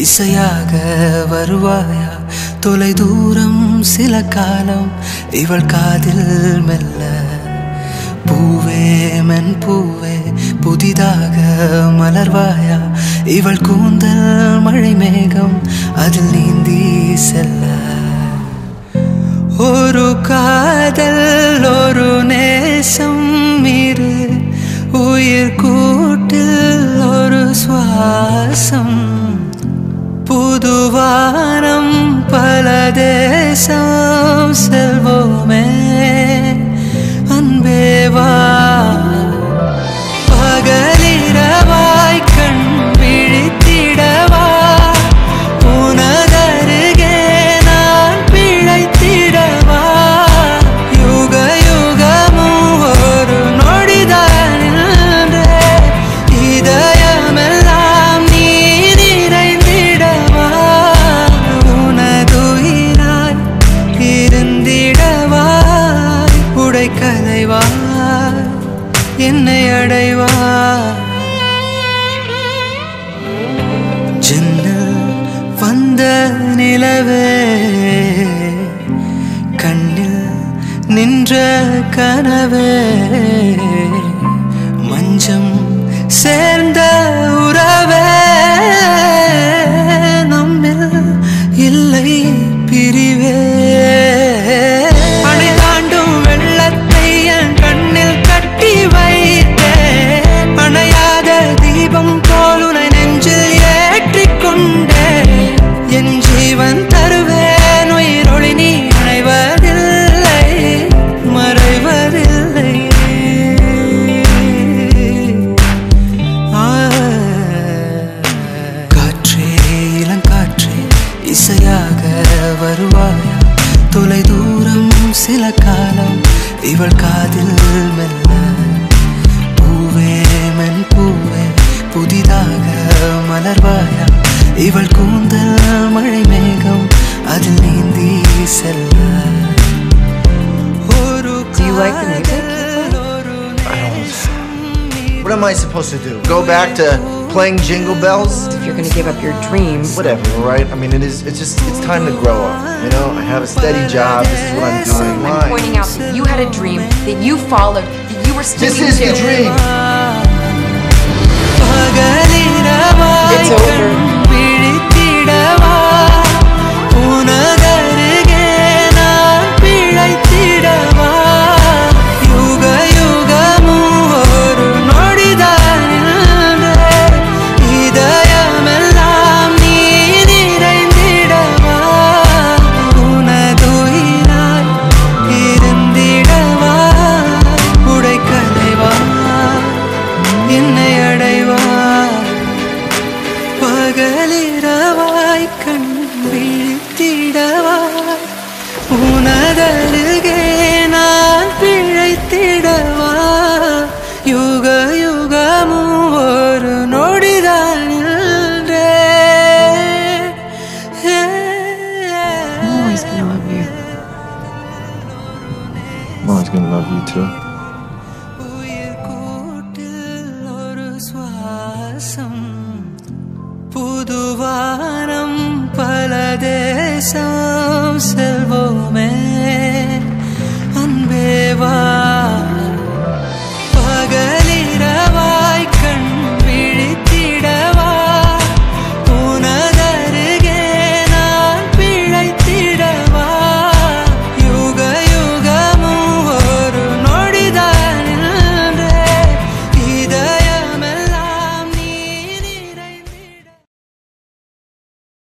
இசையாக வருவாயா தொலை தூரம் சில காலம் இவள் காதில் மெல்ல பூவே மென் பூவே புதிதாக மலர்வாயா இவள் கூந்தல் மழை மேகம் அதில் நீந்தி செல்ல ஒரு காதல் ஒரு நேசம் இரு உயிர் கூட்டில் ஒரு சுவாசம் புதுவானம் பல தேசம் செல்வோமே அன்பேவா பகலிரவாய் கண் விழித்திடவா உனதருகே நான் பிழைத்திடவா யுக யுகமும் ஒரு நொடிதான் நின்றே இதயமெல்லாம் நீ நிறைந்திடவா உனதுயிராய் இருந்திடவா உடை கலைவா என்னை அடைவா ஜன்னல் வந்த நிலவே கண்ணில் நின்ற கனவே மஞ்சம் சேர்ந்த உறவே நம்மில் இல்லை பிரிவே அணை தாண்டும் வெள்ளத்தை என் கண்ணில் கட்டி வைத்தேன் அணையாத தீபம் போல் உனை நெஞ்சில் ஏற்றிக் கொண்டேன் என் ஜீவன் தருவேன் உயிரொளி நீ அணைவதில்லை மறைவதில்லை ஆ. காற்றே இளங்காற்றே இசையாக வருவாயா தொலை தூரம் சில காலம் இவள் காதில் மெல்ல பூவே மென் பூவே புதிதாக மலர்வாயா இவள் கூந்தல் மழை மேகம் அதில் நீந்தி செல்ல ஒரு Do you like the music? காதல், ஒரு I don't. What am I supposed to do? Go back to playing jingle bells? If you're going to give up your dreams, Whatever, all right? I mean, it is. It's just. It's time to grow up. You know, I have a steady job. This is what I'm doing. I'm Why? pointing out that you had a dream, that you followed, that you were This sticking is to. the dream. பகலிரவாய் It's over. கண் விழித்திடவா உனதருகே நான் பிழைத்திடவா யுக யுகமும் ஒரு நொடிதான் நின்றே இதயமெல்லாம் நீ நிறைந்திடவா உனதுயிராய் இருந்திடவா உடை கலைவா என்னை அடைவா பகலிரவாய் கண் விழித்திடவா உனதருகே நான் பிழைத்திடவா யுக யுகமும் ஒரு நொடிதான் நின்றே I'm always gonna love you. I'm always gonna love you too. உயிர் கூட்டில் ஒரு சுவாசம் புதுவானம் பல தேசம் செல்வோமே